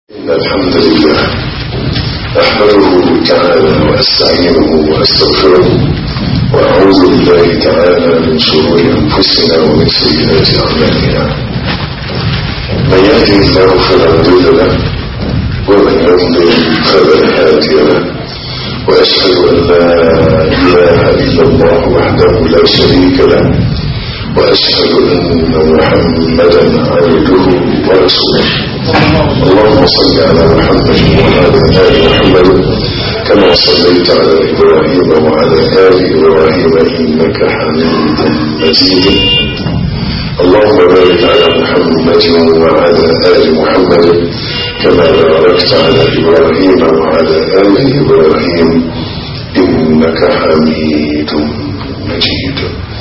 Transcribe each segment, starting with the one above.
إن الحمد لله أحمده تعالى وأستعينه وأستغفره وأعوذ بالله تعالى من شرور أنفسنا ومن سيئات أعمالنا من يهده الله فلا مضل له ومن يضلل فلا هادي له وأشهد أن لا إله إلا الله وحده لا شريك له وأشهد أن محمدا عبده ورسوله اللهم صل على محمد وعلى آل محمد كما صليت على إبراهيم وعلى آل إبراهيم إنك حميد مجيد اللهم بارك على محمد وعلى آل محمد كما باركت على إبراهيم وعلى آل إبراهيم إنك حميد مجيد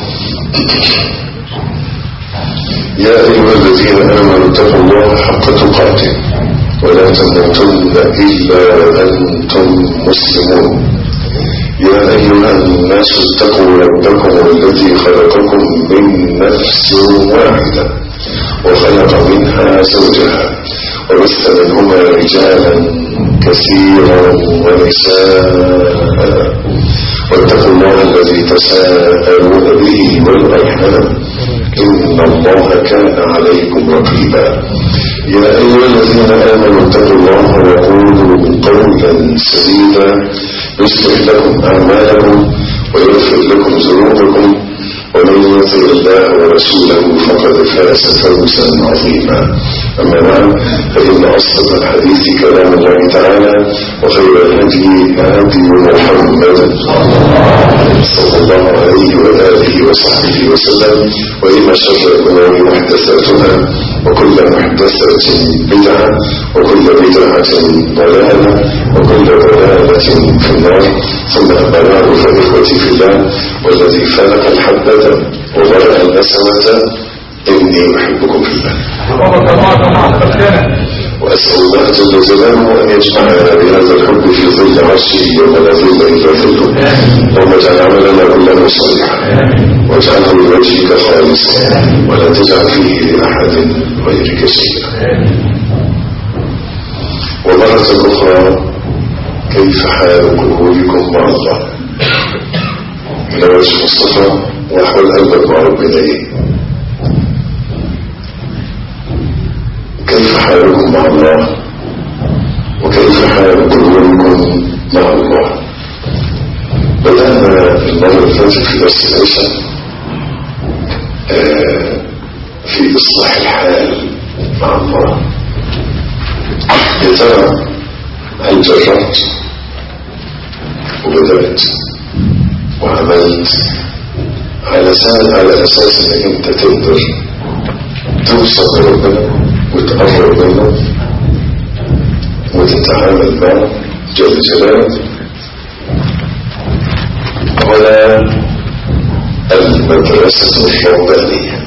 يا أيها الذين آمنوا اتقوا الله حق تقاته ولا تموتن إلا وأنتم مسلمون يا أيها الناس اتقوا ربكم الذي خلقكم من نفس واحدة وخلق منها زوجها وبث منهما رجالا كثيرا ونساء واتقوا الله الذي تساءلون به والأرحام إن الله كان عليكم رقيبا يا أيها الذين آمنوا اتقوا الله وقولوا قولا سديدا يصلح لكم أعمالكم ويغفر لكم ذنوبكم ومن يطع الله ورسوله فقد فاز فوزا عظيما أما بعد فإن أصدق الحديث كلام الله تعالى وخير الهدي هدي محمد صلى الله عليه وآله وصحبه وسلم وإن شر الأمور محدثاتها وكل محدثة بدعة وكل بدعة ضلالة وكل ضلالة في النار ثم أما بعد فإخوتي في الله والذي فلق الحبة وبرأ النسمة إني أحبكم في الله وأسأل الله جل جلاله أن يجمعنا بهذا الحب في ظل عرشه يوم لا ظل إلا ظله اللهم اجعل عملنا كله صالحا واجعله لوجهك خالصا ولا تجعل فيه لأحد غيرك شيئا ومرة أخرى كيف حال قلوبكم مع الله من وجه مصطفى وأحوال قلبك مع ربنا إيه كيف حالكم مع الله وكيف حال قلوبكم مع الله بدأنا المرة اللي فاتت في درس العشاء في إصلاح الحال مع الله يا ترى هل جربت وبدأت وعملت على سال على أساس إنك أنت تقدر توصل لربنا وتقرب منه وتتعامل معه جل جلاله ولا المدرسة الربانية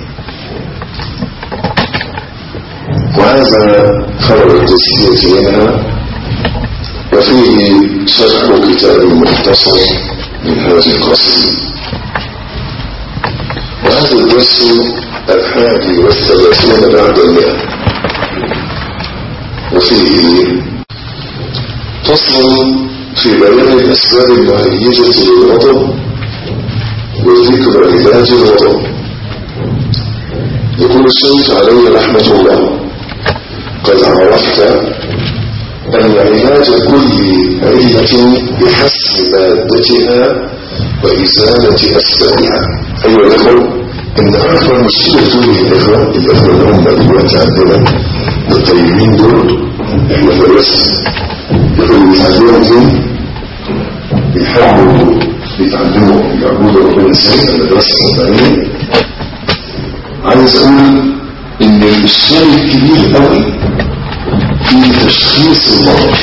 وهذا خبر الجزية منها وفيه شرح كتاب مختصر من هذه القصيدة وهذا الدرس الحادي والثلاثون بعد المئة وفيه فصل في بيان الأسباب المهيجة للغضب وذكر علاج الغضب يقول الشيخ عليه رحمة الله قد عرفت أن علاج كل علة بحسب مادتها وإزالة أسبابها أيها الأخوة إن أكبر مشكلة دول الإخوة الإخوة اللي هم دلوقتي عندنا الطيبين دول إحنا في الرسم يقولوا بيتعلموا فين؟ بيحاولوا بيتعلموا يعبدوا ربنا ازاي في المدرسة الربانية عايز أقول إن الإشكال الكبير قوي في تشخيص المرض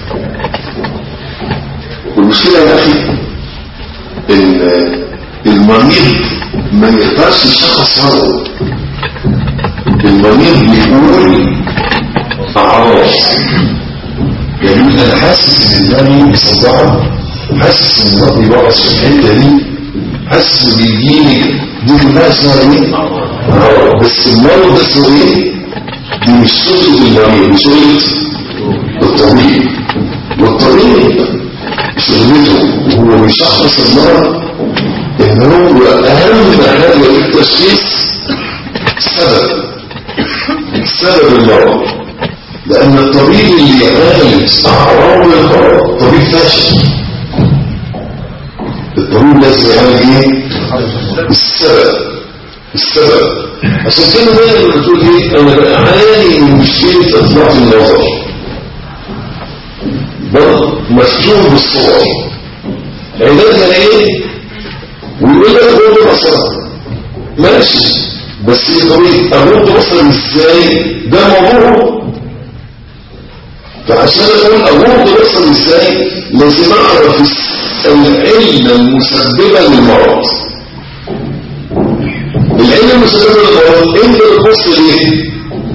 والمشكلة يا أخي إن المريض ما يقدرش يشخص مرضه المريض بيقول أعراض يعني أنا حاسس إن دماغي مصدعة حاسس إن ربي واقص في الحتة دي حاسس إن بيجيني دي كلها اسمها إيه؟ أعراض بس المرض ده اسمه إيه؟ دي مش صوت المريض مش صوت الطبيب والطبيب شغلته وهو بيشخص المرض ان هو اهم حاجه في التشخيص سبب سبب المرض لان الطبيب اللي يعالج اعراض المرض طبيب فاشل الطبيب لازم يعالج ايه السبب السبب عشان كده دايما بتقول ايه انا بعاني من مشكله اطلاق النظر برضه مفتون بالصور علاجها ايه ويقول لك غض بصر ماشي بس ايه طريق اغض بصر ازاي ده موضوع فعشان اقول اغض بصر ازاي لازم اعرف العلة المسببة للمرض العلة المسببة للمرض انت بتبص ليه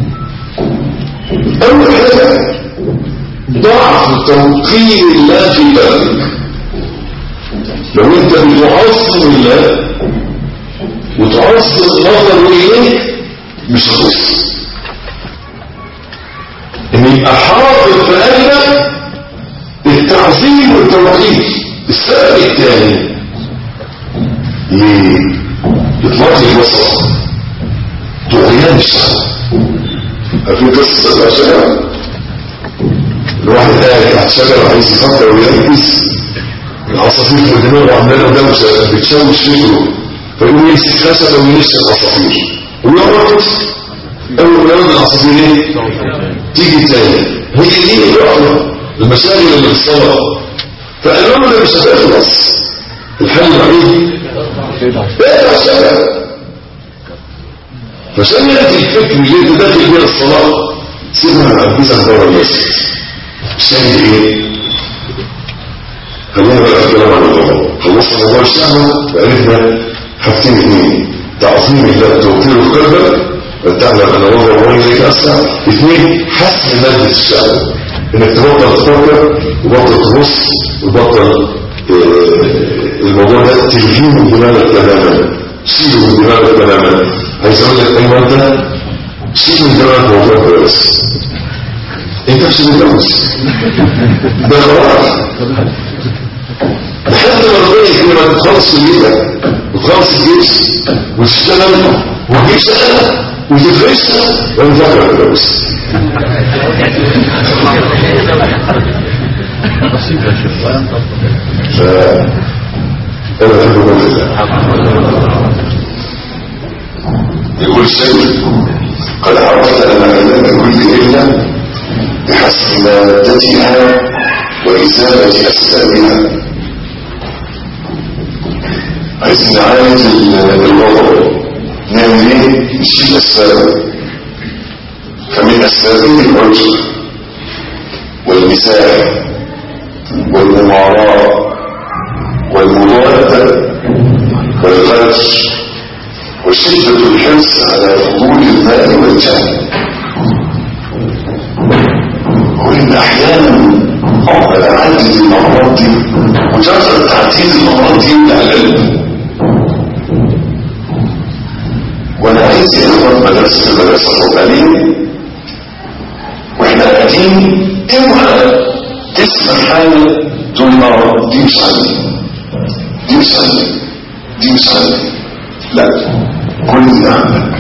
اول حاجة ضعف توقير الله في قلبك لو انت بتعظم الله وتعظم نظر اليك مش هتبص ان يبقى حاضر في قلبك التعظيم والتوقير السبب الثاني لإطلاق البصر طغيان الشهوة في قصة الأشياء الواحد قاعد تحت شجرة عايز يفكر ويركز العصافير في دماغه عمالة دوشة بتشوش فكره فيقوم يمسك خشبة وينشر العصافير ويقعد أول ما يقعد العصافير ايه؟ تيجي تاني هي دي الرحمة المشاغل اللي في الصلاة فالأمر ده مش هتخلص الحل الوحيد ايه الشباب فعشان يأتي الفكر اللي انت داخل بيه الصلاة سيبها عبيزة بره المسجد شاهد ايه خلينا بقى الكلام عن الموضوع خلصنا موضوع الشهوة وعرفنا حاجتين اثنين تعظيم الله توقير القلب وتعلم ان وضع الله اليك اسرع اثنين حسن مادة الشهوة انك تبطل تفكر وبطل تبص وبطل الموضوع ده تلهيه من دماغك تماما شيله من دماغك تماما عايز اقول لك ايوه انت شيل من دماغك موضوع ده بس انت مش متجوز ده خلاص لحد ما ربنا يكرمك تخلص كليتك وتخلص الجيش وتشتغل وتجيب شغله وتفرش وانا فاكر اتجوز انا بحب الله يقول سيد قد عرفت ان علاج كل علة بحسب مادتها وإزالة أسبابها عايز نعالج الوضع نعمل ايه؟ نشيل أسبابه فمن أسبابه الرجل والنساء والمماراة والمضادة والغش وشدة الحرص على فضول الماء والجهل وإن أحيانا عقبال عدد الأمراض دي مجرد تعديد الأمراض دي من القلب وأنا عايز ياخد مدرسة المدرسة الربانية وإحنا قاعدين اوعى تسمع حاجة تقول ما دي مش عندي دي مش عندي دي مش عندي لا كل ده عندك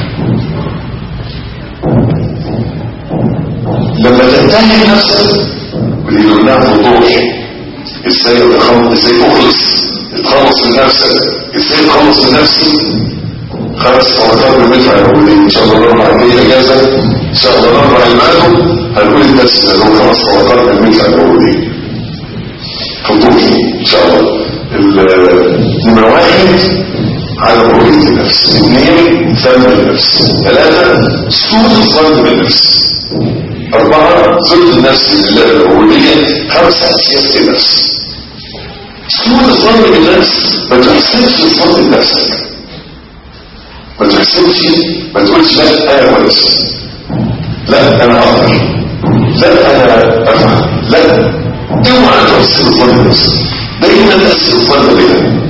لما تنتهي نفسك ولله وضوح ازاي تخلص ازاي تخلص تخلص من نفسك ازاي تخلص من نفسي خمس طلقات بالمدفع الاولين ان شاء الله نرفع الليله اجازه ان شاء الله نرفع المال هنقول الدرس اللي هو خمس طلقات بالمدفع الاولين خطوطي ان شاء الله نمرة واحد على رؤية النفس اثنين ذنب النفس ثلاثة سوء الظن بالنفس أربعة ضد النفس لله الأولية خمسة سياسة النفس سوء الظن بالنفس ما تحسنش الظن بنفسك ما تحسنش ما تقولش لا أنا كويس لا أنا أقدر لا أنا أفعل لا اوعى تحسن الظن بنفسك دايما تحسن الظن بها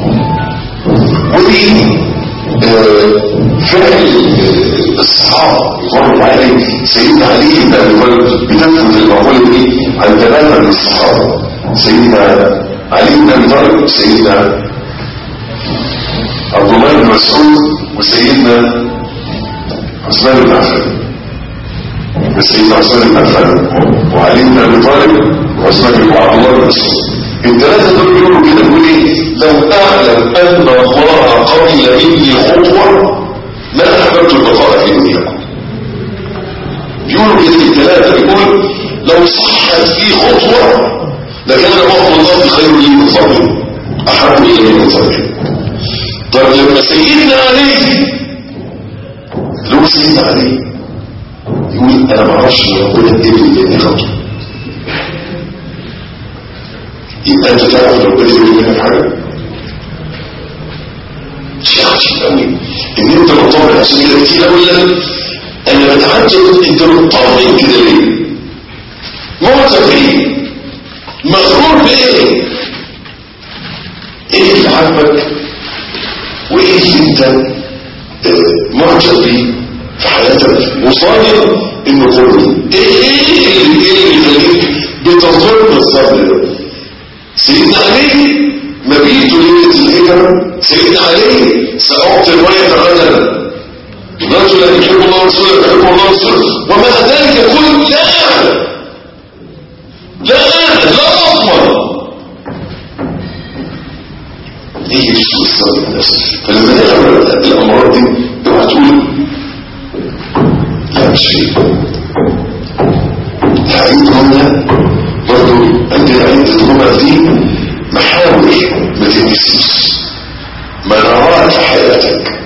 ودي فعل الصحابة يقول عليه سيدنا علي بن ابي طالب بتنفذ المقولة دي عن ثلاثة من الصحابة سيدنا علي بن ابي طالب سيدنا عبد الله بن مسعود وسيدنا عثمان بن عفان سيدنا عثمان بن عفان وعلي بن ابي طالب وعثمان بن عبد الله بن مسعود الثلاثه دول بيقولوا كده بيقول ايه لو اعلم ان الله قبل مني خطوه ما احببت البقاء في دنياكم بيقولوا كده الثلاثه بيقول لو صحت في خطوه لكان بعض الله خير لي من فضله احب الي من فضله طب لما سيدنا علي لو سيدنا علي يقول انا ما اعرفش ان ربنا اديني مني خطوه يبقى انت تعرف ان ربنا اديني منك حاجه شيء عجيب قوي ان انت مطمن عشان كده كتير قوي انا بتعجب انت مطمن كده ليه؟ معجب ليه؟ مغرور بايه؟ ايه اللي عاجبك؟ وايه اللي انت معجب بيه في حياتك وصادق انه قرني ايه ايه اللي ايه اللي يخليك بتظن الصبر ده سيدنا علي مبيت ليلة الهجرة سيدنا علي سأعطي الرواية غدا رجلا يحب الله ورسوله يحب الله ورسوله ومع ذلك يقول لا أعلم لا أعلم لا أضمن ايه سوء الصبر النفس فلما نقرا الامراض دي اوعى تقول لا مش فيه العيد هنا برضه عندنا عيد الجمعة دي محاور ما تنسيش منارات حياتك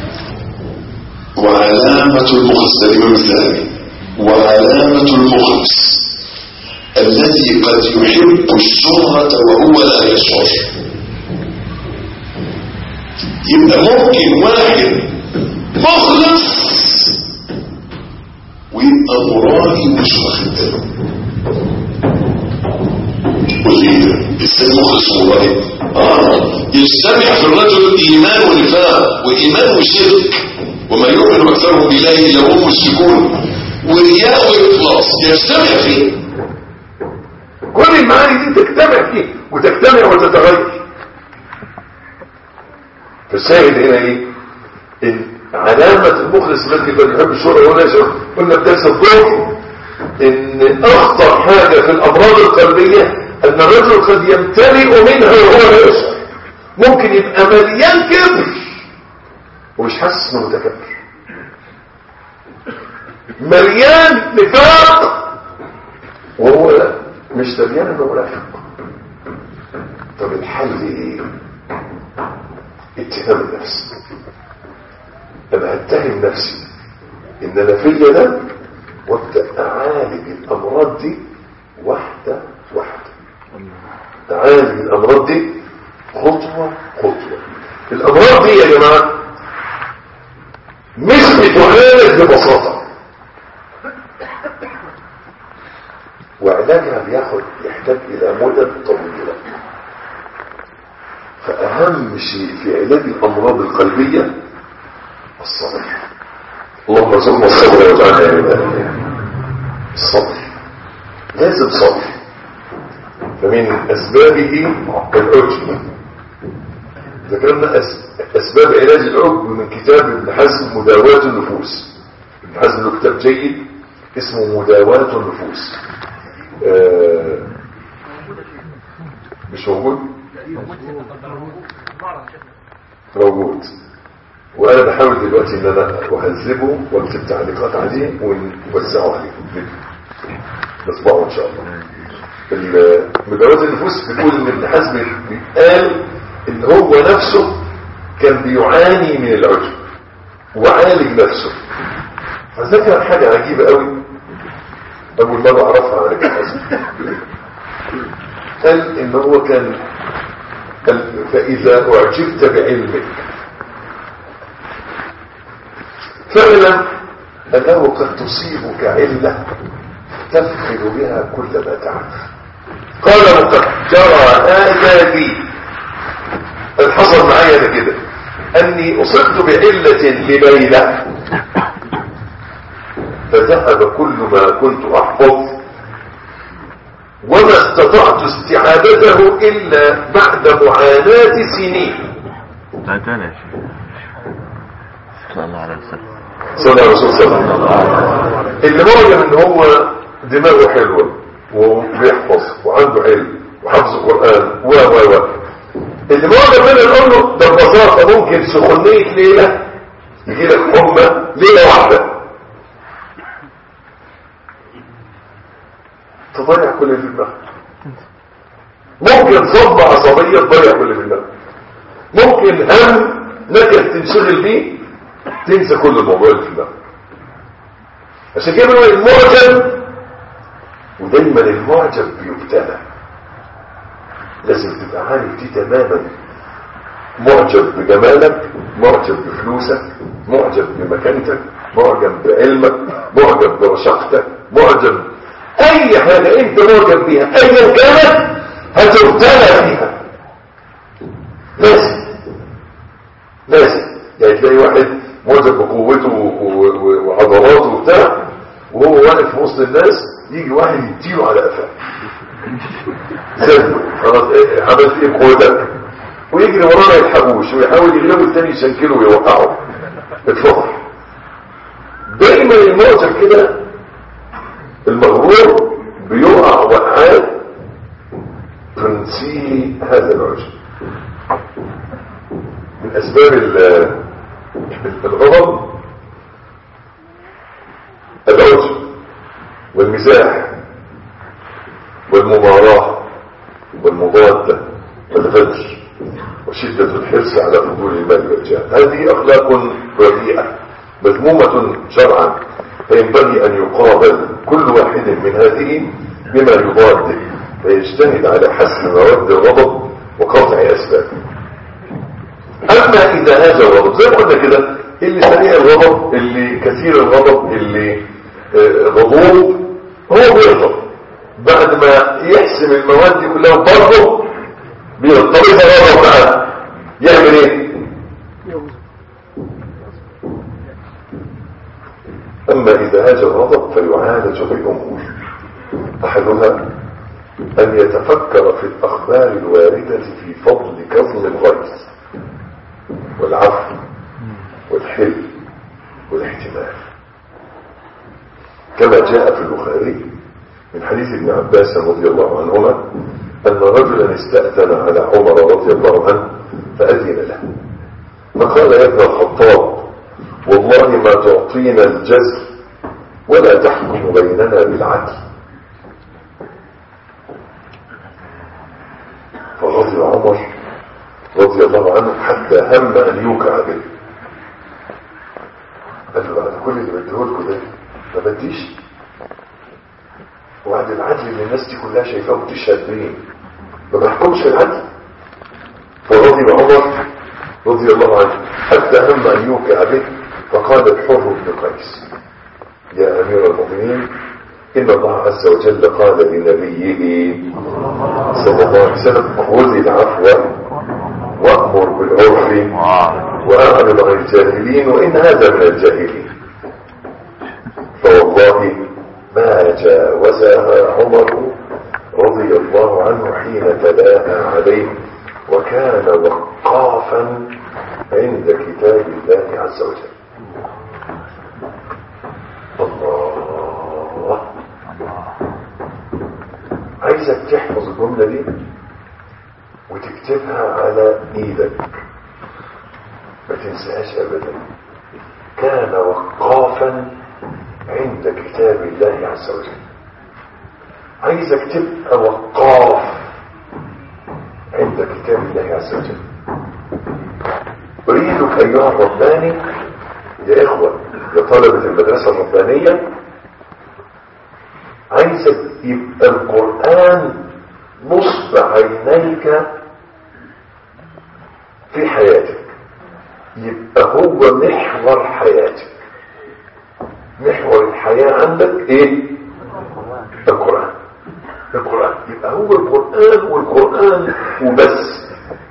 وعلامة المخلص ده الإمام الذهبي وعلامة المخلص الذي قد يحب الشهرة وهو لا يشعر يبقى ممكن واحد مخلص ويبقى مرائي مش واخد باله قولي ازاي مخلص مرائي اه يجتمع في الرجل ايمان ونفاق وايمان وشرك وما يؤمن اكثرهم بالله الا هم مشركون ورياء واخلاص يجتمع فيه كل المعاني دي تجتمع فيه وتجتمع وتتغير فالشاهد هنا ايه ان علامة المخلص الذي قد يحب الشهرة ولا يشعر قلنا بدرس الضوء ان اخطر حاجة في الامراض القلبية ان الرجل قد يمتلئ منها وهو لا يشعر ممكن يبقى مليان كبر ومش حاسس انه متكبر مليان نفاق وهو لا مش دريان انه منافق طب الحل ايه اتهام النفس انا اتهم نفسي ان انا فيا ده وابدا اعالج الامراض دي واحده واحده اعالج الامراض دي خطوه خطوه الامراض دي يا جماعه مش بتعالج ببساطه وعلاجها بياخد يحتاج الى مدد طويله فأهم شيء في علاج الأمراض القلبية الصبر اللهم ارزقنا الصبر وجعلنا يا عبادي الصبر لازم صبر فمن أسبابه العجب ذكرنا أسباب علاج العجب من كتاب ابن حزم مداواة النفوس ابن حزم له كتاب جيد اسمه مداواة النفوس آه مش موجود موجود وانا بحاول دلوقتي ان انا اهذبه واكتب تعليقات عليه ونوزعه عليكم نطبعه ان شاء الله مداوات النفوس بتقول ان ابن حزم قال ان هو نفسه كان بيعاني من العجب وعالج نفسه فذكر حاجة عجيبة قوي اول مرة اعرفها عن ابن حزم قال ان هو كان فإذا أعجبت بعلمك فاعلم أنه قد تصيبك علة تفعل بها كل ما تعرف قال وقد جرى هذا بي الحصل معايا ده كده أني أصبت بعلة لليلة فذهب كل ما كنت أحفظ وما استطعت استعادته إلا بعد معاناة سنين لا تاني يا شيخ صلى الله عليه وسلم صلى الله عليه وسلم اللي معجب ان هو دماغه حلوة وبيحفظ وعنده علم وحفظ القرآن و و و اللي معجب منه نقول له ده ببساطة ممكن سخونية ليلة يجي لك حمى ليلة واحدة تضيع كل اللي في دماغك ممكن صدمة عصبية تضيع كل اللي في دماغك ممكن هم نكد تنشغل بيه تنسى كل الموضوع اللي في دماغك عشان كده بنقول المعجب ودايما المعجب بيبتلى لازم تبقى عارف دي تماما معجب بجمالك معجب بفلوسك معجب بمكانتك معجب بعلمك معجب برشاقتك معجب اي حاجة انت معجب بيها ايا كانت هتبتلى فيها لازم لازم يعني تلاقي واحد معجب بقوته و- و- وعضلاته وبتاع وهو واقف في وسط الناس يجي واحد يديله على قفاه زي خلاص إيه عملت ايه بقوتك ويجري وراه ما يلحقوش ويحاول يغلبه التاني يشنكله ويوقعه اتفضل دايما المعجب كده المغرور بيقع وقعات تنسيه هذا العجب من اسباب ال- الغضب العجب والمزاح والمباراة والمضادة والغدر وشدة الحرص على فضول المال والجاه هذه أخلاق رديئة مذمومة شرعا فينبغي أن يقابل كل واحد من هذه بما يضاد فيجتهد على حسم مواد الغضب وقطع أسبابه أما إذا هذا الغضب زي ما قلنا كده اللي سريع الغضب اللي كثير الغضب اللي آه، غضوب هو بيغضب بعد ما يحسم المواد دي كلها برضه بيغضب طب إذا غضب بقى يعمل إيه؟ أما إذا هاج الغضب فيعالج بأمور أحدها أن يتفكر في الأخبار الواردة في فضل كظم الغيظ والعفو والحلم والاحتمال كما جاء في البخاري من حديث ابن عباس رضي الله عنهما أن رجلا استأذن على عمر رضي الله عنه فأذن له فقال يا ابن الخطاب والله ما تعطينا الجزر ولا تحكم بيننا بالعدل فغضب عمر رضي الله عنه حتى هم أن يوقع به قال له بعد كل اللي بديهولكوا ده ما بديش وبعد العدل اللي الناس دي كلها شايفاه وبتشهد بيه ما بحكمش العدل فغضب عمر رضي الله عنه حتى هم أن يوقع به فقال الحر بن قيس يا أمير المؤمنين إن الله عز وجل قال لنبيه صلى الله عليه وسلم خذ العفو وأمر بالعرف وأعرض عن الجاهلين وإن هذا من الجاهلين فوالله ما جاوزها عمر رضي الله عنه حين تلاها عليه وكان وقافا عند كتاب الله عز وجل الله عايزك تحفظ الجملة دي وتكتبها على ايدك ما تنساهاش ابدا كان وقافا عند كتاب الله عز وجل عايزك تبقى وقاف عند كتاب الله عز وجل اريدك ايها الرباني يا اخوة يا طلبة المدرسة الربانية عايزك يبقى القرآن نصب عينيك في حياتك يبقى هو محور حياتك محور الحياة عندك ايه القرآن القرآن يبقى هو القرآن والقرآن وبس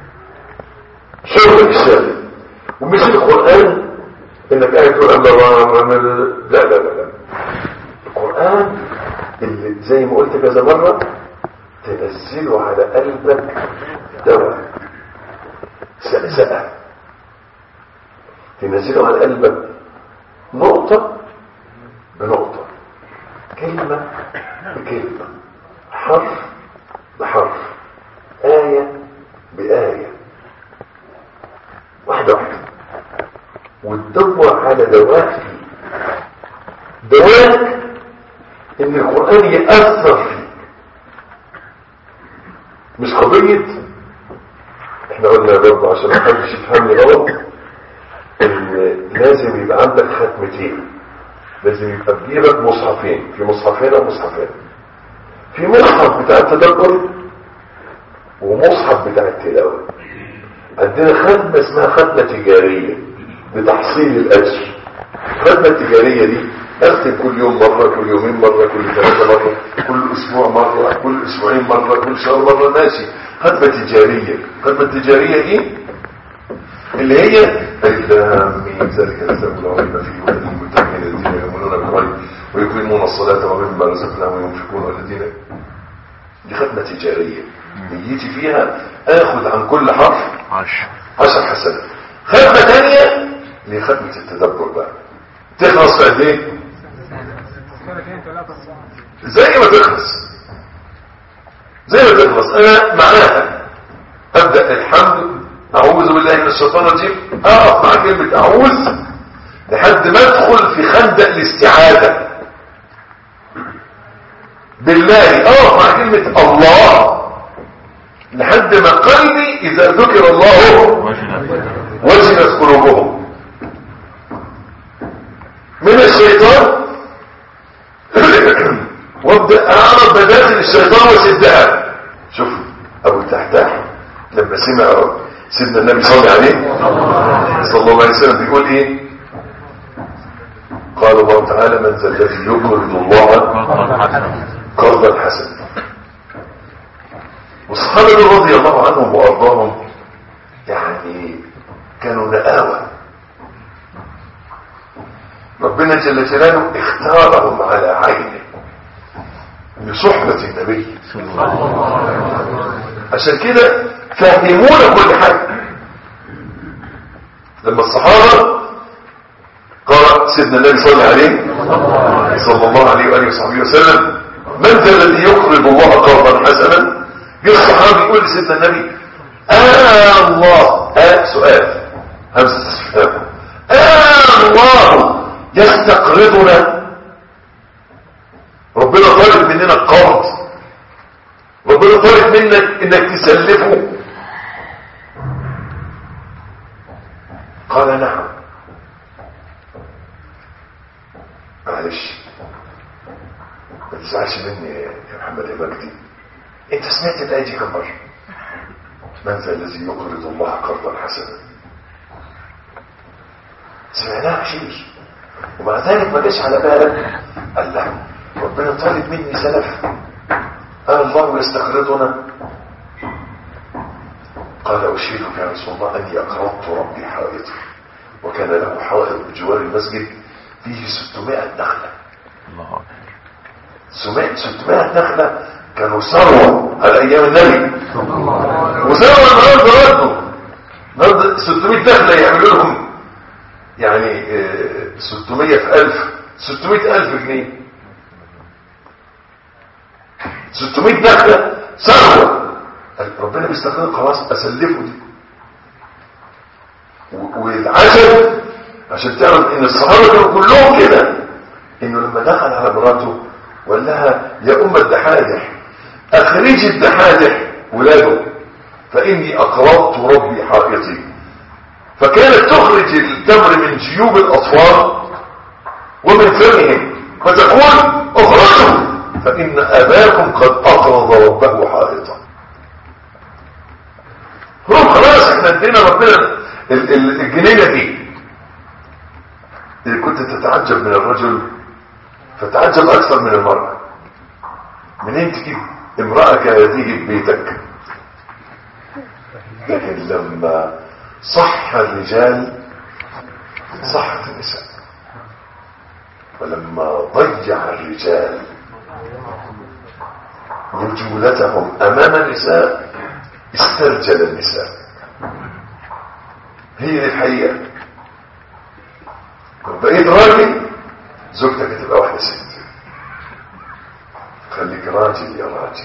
شغل الشغل ومش القرآن انك قاعد تقول الله لا لا لا لا القرآن اللي زي ما قلت كذا مرة تنزله على قلبك دواء سأسأة تنزله على قلبك نقطة بنقطة كلمة بكلمة حرف بحرف آية بآية واحدة واحدة وتدور على دواء فيه دواء ان القرآن يأثر فيك مش قضية احنا قلنا برضه عشان ما حدش يفهمني غلط ان لازم يبقى عندك ختمتين لازم يبقى في جيبك مصحفين في مصحفين او مصحفين في مصحف بتاع التدبر ومصحف بتاع التلاوة عندنا ختمة اسمها ختمة تجارية لتحصيل الأجر الختمة التجارية دي أختم كل يوم مرة كل يومين مرة كل ثلاثة مرة كل أسبوع مرة كل أسبوعين مرة كل شهر مرة ماشي ختمة تجارية ختمة تجارية إيه؟ اللي هي الإسلام ذلك الإسلام لا ريب فيه والذين المتقين الذين يؤمنون بالغيب ويقيمون الصلاة ومما رزقناهم ينفقون والذين دي ختمة تجارية نيتي فيها آخذ عن كل حرف عشر عشر حسنات ختمة تانية اللي هي ختمة التدبر بقى تخلص في قد ايه؟ زي ما تخلص زي ما تخلص انا معناها ابدا الحمد اعوذ بالله من الشيطان الرجيم اقف مع كلمه اعوذ لحد ما ادخل في خندق الاستعاذه بالله اقف مع كلمه الله لحد ما قلبي اذا ذكر الله وجلت وجلت قلوبهم من الشيطان وابدا اعرف بداخل الشيطان وسدها شوف ابو التحتاح لما سمع سيدنا النبي صلى عليه صلى الله عليه وسلم بيقول ايه قال الله تعالى من ذا الذي يقرض الله قرضا حسنا قرضا حسنا والصحابه رضي الله عنهم وارضاهم يعني كانوا نآوة ربنا جل جلاله اختارهم على عينه لصحبة النبي صلى الله عليه وسلم عشان كده فهمونا كل حاجة لما الصحابة قال سيدنا النبي صلى الله عليه صلى الله عليه وآله وصحبه وسلم من ذا الذي يقرض الله قرضا حسنا جه الصحابي يقول لسيدنا النبي آه الله آه سؤال همزة استفهام آه الله يستقرضنا ربنا طالب مننا القرض ربنا طالب منك انك تسلفه قال نعم معلش ما تزعلش مني يا محمد يا مجدي انت سمعت الايه دي كم مره من ذا الذي يقرض الله قرضا حسنا سمعناها كتير ومع ذلك ما جاش على بالك قال لا ربنا طالب مني سلف قال الله يستقرضنا قال أشهدك يا رسول الله أني أقرضت ربي حائطا وكان له حائط بجوار المسجد فيه 600 نخلة الله أكبر 600 600 نخلة كانوا ثروة على أيام النبي وثروة النهارده برضه النهارده 600 نخلة يعملوا لهم يعني آه، 600 في 1000 600 ألف جنيه 600 نخلة ثروة ربنا بيستخدم خلاص أسلفه دي و- والعجب عشان تعرف ان الصحابة كانوا كلهم كده انه لما دخل على مراته وقال لها يا ام الدحادح اخرجي الدحادح ولاده فاني اقرضت ربي حائطي فكانت تخرج التمر من جيوب الاطفال ومن فمهم فتقول اخرجوا فان اباكم قد اقرض ربه حائطا هو خلاص احنا ادينا ربنا ال- ال- الجنينه دي إذا كنت تتعجب من الرجل فتعجب أكثر من المرأة منين تجيب امرأة كهذه في بيتك لكن لما صح الرجال صحت النساء ولما ضيع الرجال رجولتهم امام النساء استرجل النساء هي دي الحقيقة لو بقيت راجل زوجتك هتبقى واحدة ست خليك راجل يا راجل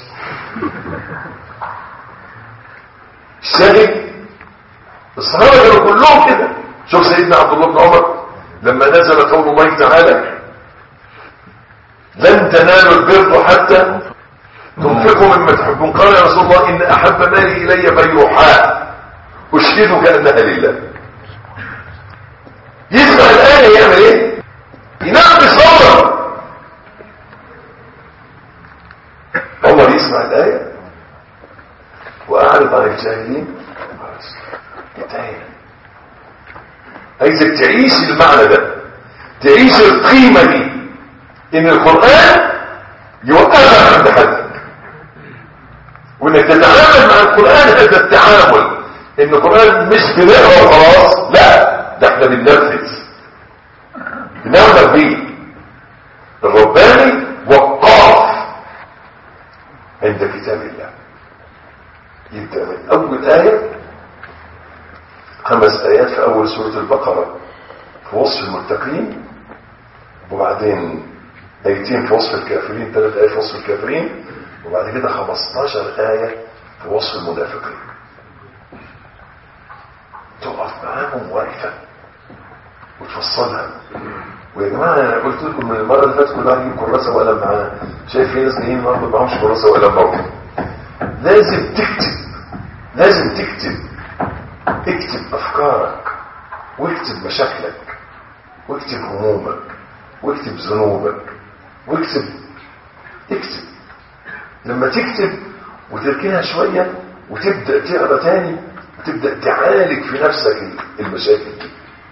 الشاهد الصحابة كانوا كلهم كده شوف سيدنا عبد الله بن عمر لما نزل قول الله تعالى لن تنالوا البر حتى تنفقوا مما تحبون قال يا رسول الله ان احب مالي الي بيرحاء اشهدك انها لله يسمع الايه يعمل ايه ينام بصبر عمر يسمع الايه واعرض عن الجاهلين انتهينا عايزك تعيش المعنى ده تعيش القيمه دي ان القران يوقفك عند حدك وانك تتعامل مع القرآن هذا التعامل ان القرآن مش بنقرا وخلاص لا ده احنا بننفذ بنعمل بيه الرباني وقاف عند كتاب الله يبدأ من اول آية خمس آيات في اول سورة البقرة في وصف المتقين وبعدين ايتين في وصف الكافرين ثلاث آيات في وصف الكافرين وبعد كده 15 آية في وصف المنافقين تقف معاهم واقفة وتفصلها ويا جماعة أنا قلت لكم من المرة اللي فاتت كل واحد يجيب كراسة وقلم معاه شايف في ناس جايين النهارده معاهمش كراسة وقلم برضه لازم تكتب لازم تكتب اكتب أفكارك واكتب مشاكلك واكتب همومك واكتب ذنوبك واكتب اكتب لما تكتب وتركنها شوية وتبدأ تقرا تاني وتبدأ تعالج في نفسك المشاكل دي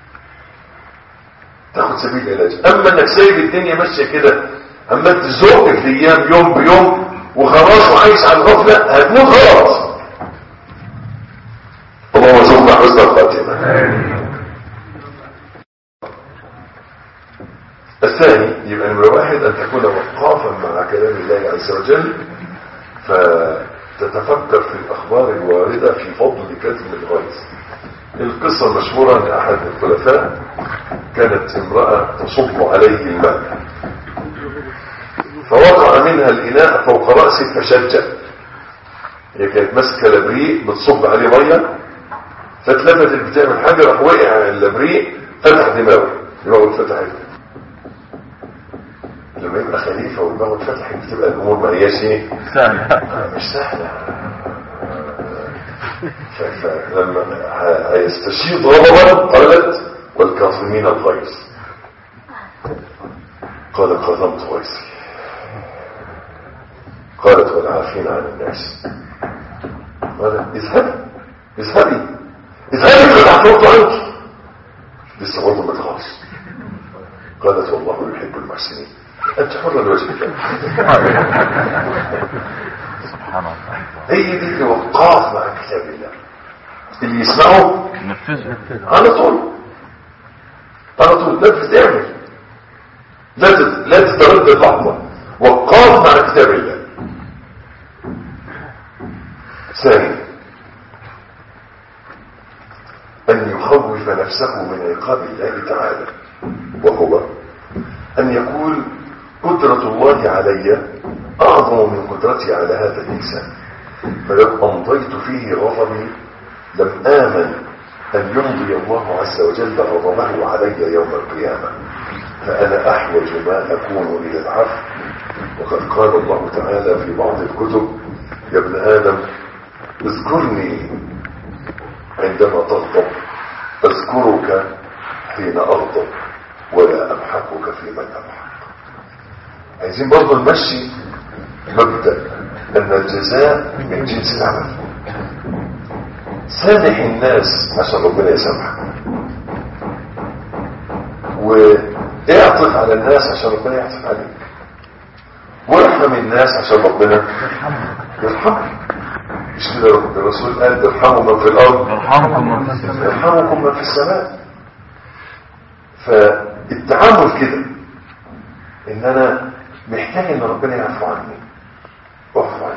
تاخد سبيل العلاج اما انك سايب الدنيا ماشيه كده اما تزق في ايام يوم بيوم وخلاص وعايش على الغفله هتموت غلط اللهم ارزقنا حسن الخاتمه الثاني يبقى نمرة واحد أن تكون وقافا مع كلام الله عز وجل فتتفكر في الأخبار الواردة في فضل كتم الغيث القصة المشهورة أن أحد الخلفاء كانت امرأة تصب عليه الماء فوقع منها الإناء فوق رأسه فشج هي كانت ماسكة لبريق بتصب عليه مية فاتلفتت بتعمل حاجة راح وقع اللبريق فتح دماغه دماغه اتفتحت لما يبقى خليفة ودماغه اتفتحت بتبقى الأمور ما هياش ايه سهل مش سهلة ف- فلما ه- هيستشير غضبا قالت والكاظمين الغيظ قال كظمت غيظي قالت والعافين عن الناس قال اذهبي اذهبي اذهبي قد عفوت عنك لسه برضه ما تخلص قالت والله يحب المحسنين انت حر لوجهك سبحان الله هي دي اللي وقاف مع كتاب الله اللي يسمعه نفذه على طول على طول نفذ اعمل لا تت- لا تتردد لحظه وقاف مع كتاب الله ثانيا أن يخوف نفسه من عقاب الله تعالى وهو أن يقول قدرة الله علي أعظم من قدرتي على هذا الإنسان فلو أمضيت فيه غضبي لم آمن أن يمضي الله عز وجل غضبه علي يوم القيامة فأنا أحوج ما أكون إلى العفو وقد قال الله تعالى في بعض الكتب يا ابن آدم اذكرني عندما تغضب أذكرك حين أغضب ولا أمحقك في من أمحق عايزين برضو نمشي مبدأ أن الجزاء من جنس العمل سامح الناس عشان ربنا يسامحك واعطف على الناس عشان ربنا يعطف عليك وارحم الناس عشان ربنا يرحمك مش كده الرسول قال ارحموا من في الارض يرحمكم من في السماء يرحمكم من في السماء فالتعامل كده ان انا محتاج ان ربنا يعفو عني واعفو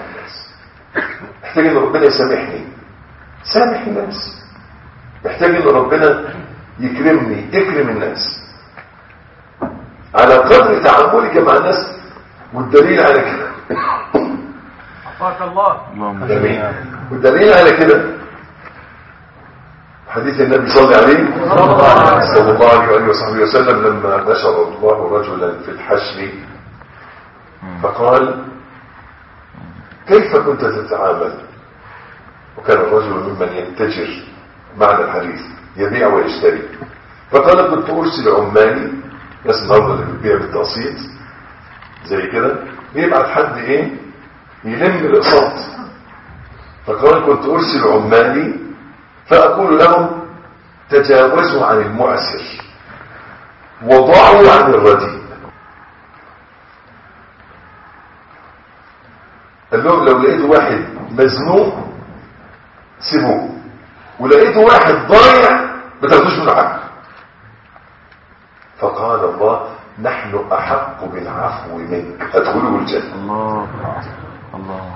محتاج ان ربنا يسامحني سامح الناس محتاج ان ربنا يكرمني اكرم الناس على قدر تعاملك مع الناس والدليل على كده بارك الله اللهم جميل والدليل على كده حديث النبي صلى الله عليه صلى الله عليه وآله وصحبه وسلم لما نشر الله رجلا في الحشر فقال كيف كنت تتعامل وكان الرجل ممن ينتجر معنى الحديث يبيع ويشتري فقال كنت أرسل عمالي ناس النهارده اللي بتبيع بالتقسيط زي كده يبعت حد ايه يلم الاقساط فقال كنت ارسل عمالي فاقول لهم تجاوزوا عن المعسر وضعوا عن الرديء قال لهم لو لقيتوا واحد مزنوق سيبوه ولقيتوا واحد ضايع ما تاخدوش منه حاجه فقال الله نحن احق بالعفو منك ادخلوا الجنه الله الله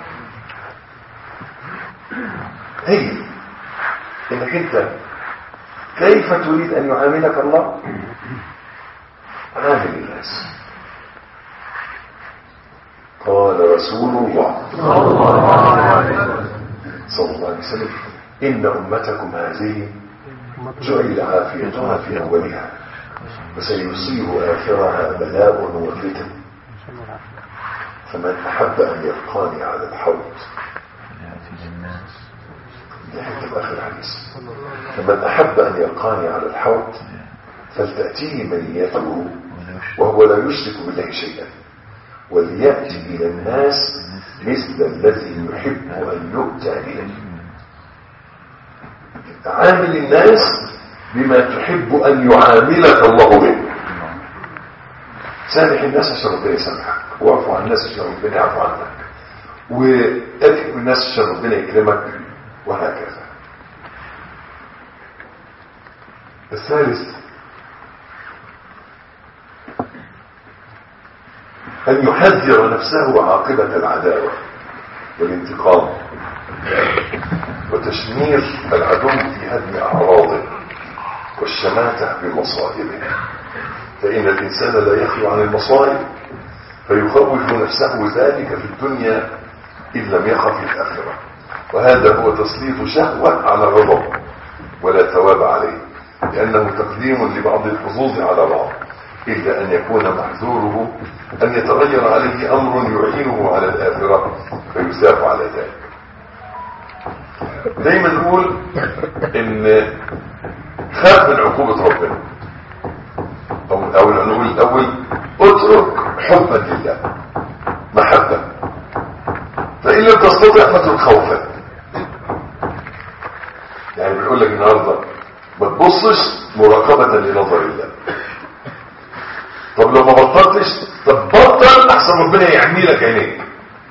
هي انك انت كيف تريد ان يعاملك الله عامل الناس قال رسول الله صلى الله عليه وسلم ان امتكم هذه جعل عافيتها في اولها وسيصيب اخرها بلاء وفتن فمن احب ان يلقاني على الحوض يأتي للناس دي حته في اخر الحديث فمن احب ان يلقاني على الحوض فلتاتيه منيته وهو لا يشرك بالله شيئا ولياتي الى الناس مثل الذي يحب ان يؤتى اليه عامل الناس بما تحب ان يعاملك الله به سامح الناس عشان ربنا يسامحك واعفو عن الناس عشان ربنا يعفو عنك واكرم الناس عشان ربنا يكرمك وهكذا الثالث أن يحذر نفسه عاقبة العداوة والانتقام وتشمير العدو في هدم أعراضه والشماتة بمصائبه فإن الإنسان لا يخلو عن المصائب فيخوف نفسه ذلك في الدنيا إن لم يخف الآخرة وهذا هو تسليط شهوة على غضب ولا ثواب عليه لأنه تقديم لبعض الحظوظ على بعض إلا أن يكون محذوره أن يتغير عليه أمر يعينه على الآخرة فيساف على ذلك دايما نقول إن خاف من عقوبة ربنا أو, أو نقول الأول اترك حبا لله محبة فإن لم تستطع فاترك خوفا يعني بيقول لك النهارده ما تبصش مراقبة لنظر الله طب لو ما بطلتش طب بطل احسن ربنا يعمي لك عينيك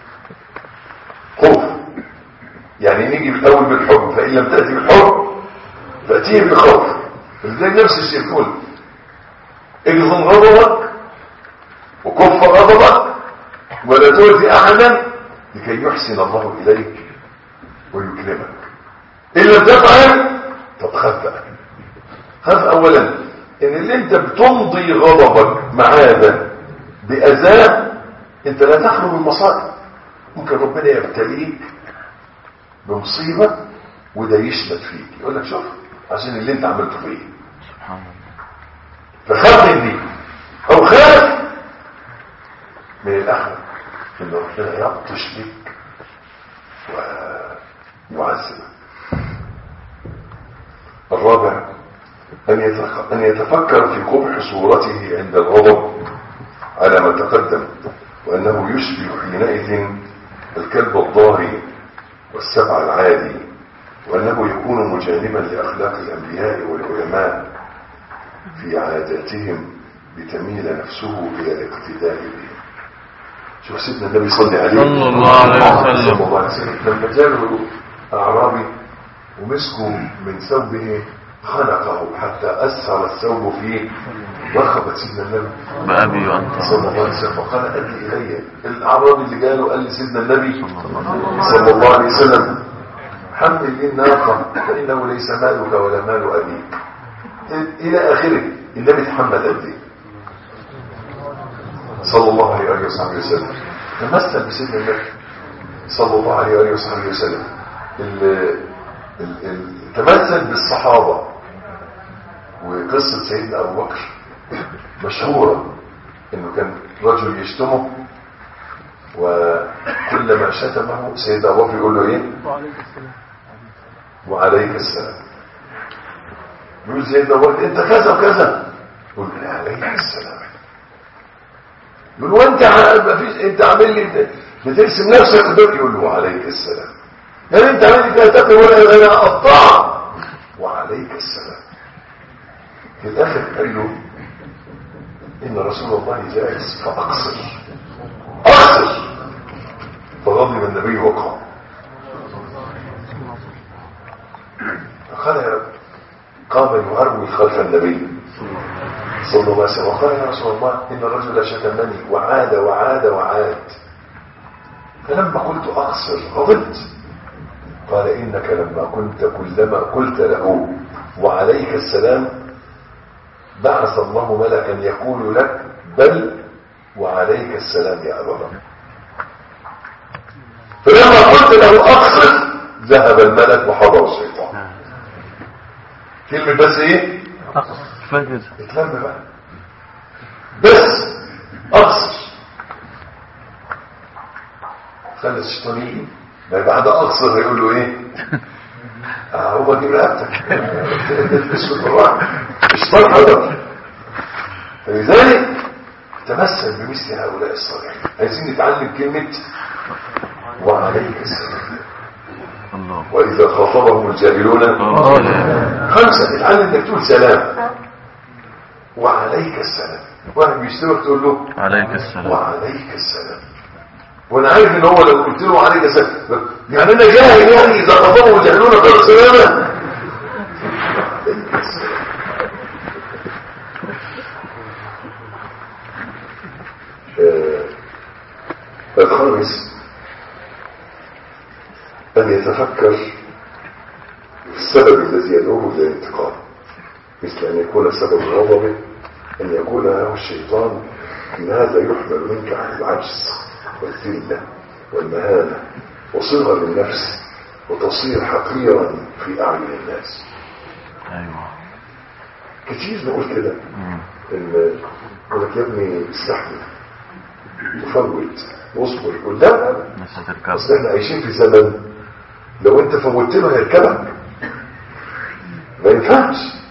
خوف يعني نيجي بالاول بالحب فان لم تاتي بالحب فاتيه بالخوف ازاي نفس الشيء كله اجزم غضبك وكف غضبك ولا تؤذي احدا لكي يحسن الله اليك ويكرمك ان لم تفعل طب خاف بقى خاف اولا ان اللي انت بتمضي غضبك مع هذا باذاه انت لا تخلو من مصائب ممكن ربنا يبتليك بمصيبه وده يشمت فيك يقول لك شوف عشان اللي انت عملته فيه سبحان الله فخاف من دي او خاف من الاخره ان ربنا يبطش بك ويعذبك الرابع أن يتف- أن يتفكر في قبح صورته عند الغضب على ما تقدم وأنه يشبه حينئذ الكلب الضاري والسبع العادي وأنه يكون مجانبا لأخلاق الأنبياء والعلماء في عاداتهم لتميل نفسه إلى الاقتداء بهم شوف سيدنا النبي صلى عليه صلى الله عليه وسلم. صلى الله عليه وسلم لما جاءه أعرابي ومسكوا من ثوبه خنقه حتى أسهر الثوب في مرحبا سيدنا النبي بأبي وأنت صلى الله عليه وسلم وقال أدي إلي الأعرابي اللي جاله قال لسيدنا النبي صلى الله عليه وسلم حمل لي الناقة فإنه ليس مالك ولا مال أبيك إلى آخره النبي تحمل قد إيه صلى الله عليه وآله وصحبه وسلم تمثل بسيدنا النبي صلى الله عليه وآله وصحبه وسلم ال- ال- ال- تمثل بالصحابة وقصة سيدنا أبو بكر مشهورة انه كان رجل يشتمه وكلما شتمه سيدنا ابو بكر يقول له ايه وعليك السلام يقول سيدنا ابو بكر انت كذا وكذا يقول له عليك السلام يقول وانت ع- ما فيش انت عامل لي بت- بترسم نفسك قدامي يقول له وعليك السلام يعني انت عامل لي كده تاكل ولا انا اقطع وعليك السلام في الاخر قال له إن رسول الله جالس فأقصر أقصر فغضب النبي وقام فقال يا قام يهرول خلف النبي صلى الله عليه وسلم وقال يا رسول الله إن الرجل شتمني وعاد وعاد وعاد فلما قلت أقصر غضبت قال إنك لما كنت كلما قلت له وعليك السلام بعث الله ملكا يقول لك بل وعليك السلام يا أبا بكر فلما قلت له أقصد ذهب الملك وحضر الشيطان كلمة بس ايه فاكر اتلم بقى بس أقصر خلي الشيطان يجي ما بعد أقصر هيقول له ايه آه هو جيب رقبتك اسكت بالراحه الشيطان حضر فلذلك تمثل بمثل هؤلاء الصالحين عايزين نتعلم كلمة وعليك السلام الله وإذا خاطبهم الجاهلون الله خمسة اتعلم انك تقول سلام وعليك السلام واحد بيشتغل تقول له عليك السلام وعليك السلام وانا عارف ان هو لو قلت له عليك السلام يعني انا جاهل يعني اذا خاطبهم الجاهلون قالوا سلاما عليك السلام آه، الخامس أن يتفكر في السبب الذي يدعوه إلى الانتقام مثل أن يكون سبب غضبه أن يقول له الشيطان إن هذا يحمل منك عن العجز والذلة والمهانة وصغر النفس وتصير حقيرا في أعين الناس ايوه كتير نقول كده مم. ان يقول لك يا ابني استحمل وفوت واصبر قول لا لا الناس هتركب اصل احنا عايشين في زمن لو انت فوتت له هيركبك ما ينفعش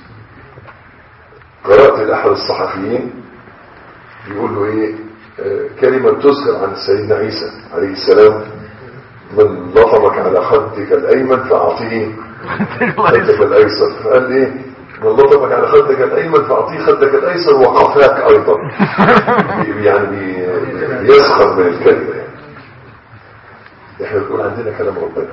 قرات لاحد الصحفيين بيقول له ايه آه، كلمه تذكر عن سيدنا عيسى عليه السلام من لطمك على خدك الايمن فاعطيه خدك الايسر فقال ايه من لطمك على خدك الايمن فاعطيه خدك الايسر وقفاك ايضا يعني بي- بيسخر من الكلمه يعني احنا بنقول عندنا كلام ربنا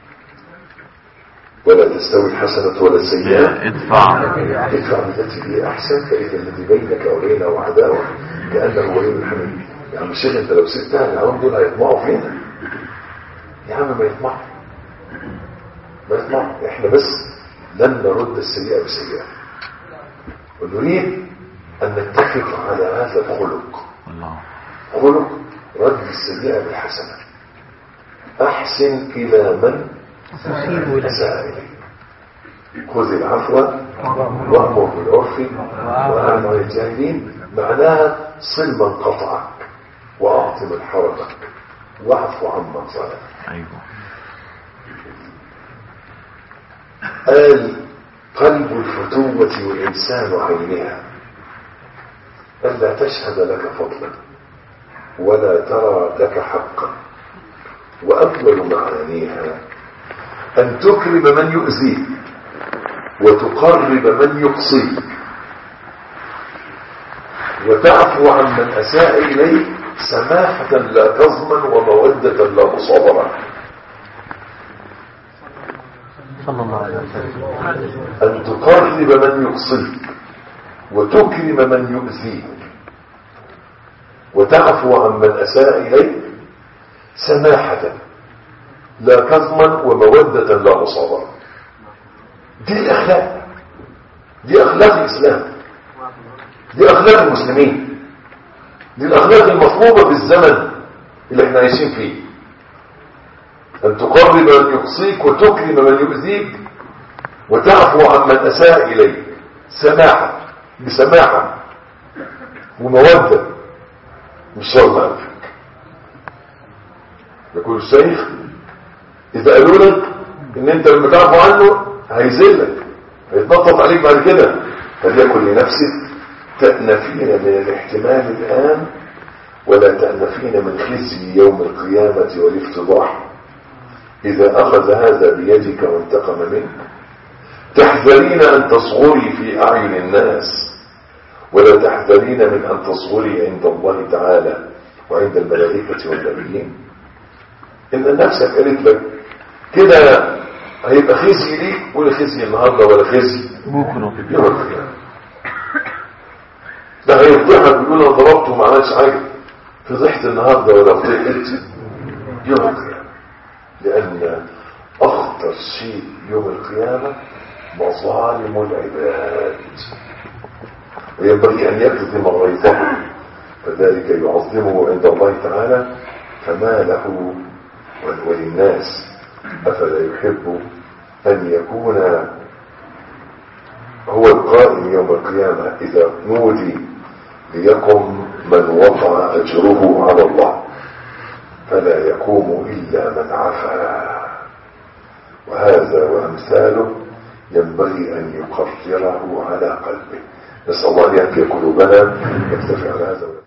ولا تستوي الحسنة ولا السيئة ادفع ادفع بالتي هي احسن فاذا الذي بينك وبينه عداوة كأنه ولي حميد يا عم الشيخ انت لو سبتها العوام دول هيطمعوا فينا يا عم ما يطمعوا ما يطمعوا احنا بس لن نرد السيئة بسيئة ونريد ان نتفق على هذا الخلق الله خلق رد السيئة بالحسنة أحسن إلى من أساء إليك خذ العفو وأمر بالعرف وأعن عن الجاهلين معناها صل من قطعك وأعط من حرمك واعف عمن ظلمك ايوه قال قلب الفتوة والإنسان عينها ألا تشهد لك فضلا ولا ترى لك حقا وأول معانيها أن تكرم من يؤذيك وتقرب من يقصيك وتعفو عن من أساء إليك سماحة لا تضمن ومودة لا مصابرة صلى الله عليه وسلم أن تقرب من يقصيك وتكرم من يؤذيك وتعفو عمن أساء إليك سماحة لا كظما ومودة لا مصابرة دي الأخلاق دي أخلاق الإسلام دي أخلاق المسلمين دي الأخلاق المطلوبة في الزمن اللي احنا عايشين فيه أن تقرب من يقصيك وتكرم من يؤذيك وتعفو عمن أساء إليك سماحة بسماحة ومودة مش شرط أنفك يقول الشيخ إذا قالوا لك إن أنت لما تعفو عنه هيذلك هيتنطط عليك بعد كده فليكن لنفسك تأنفين من الاحتمال الآن ولا تأنفين من خزي يوم القيامة والافتضاح إذا أخذ هذا بيدك وانتقم منك تحذرين أن تصغري في أعين الناس ولا تحذرين من أن تصغري عند الله تعالى وعند الملائكة والنبيين إن نفسك قالت لك كده هيبقى خزي ليك ولا خزي النهاردة ولا خزي بكرة يوم القيامة ده هيفضحك بيقول انا ضربته وما عملش حاجة فضحت النهاردة ولا فضحت يوم القيامة لأن أخطر شيء يوم القيامة مظالم العباد وينبغي أن يكتم غيظه فذلك يعظمه عند الله تعالى فما له وللناس أفلا يحب أن يكون هو القائم يوم القيامة إذا نودي ليقم من وقع أجره على الله فلا يقوم إلا من عفا وهذا وأمثاله ينبغي أن يقرره على قلبه نسأل الله أن يهدي قلوبنا نكتفي على هذا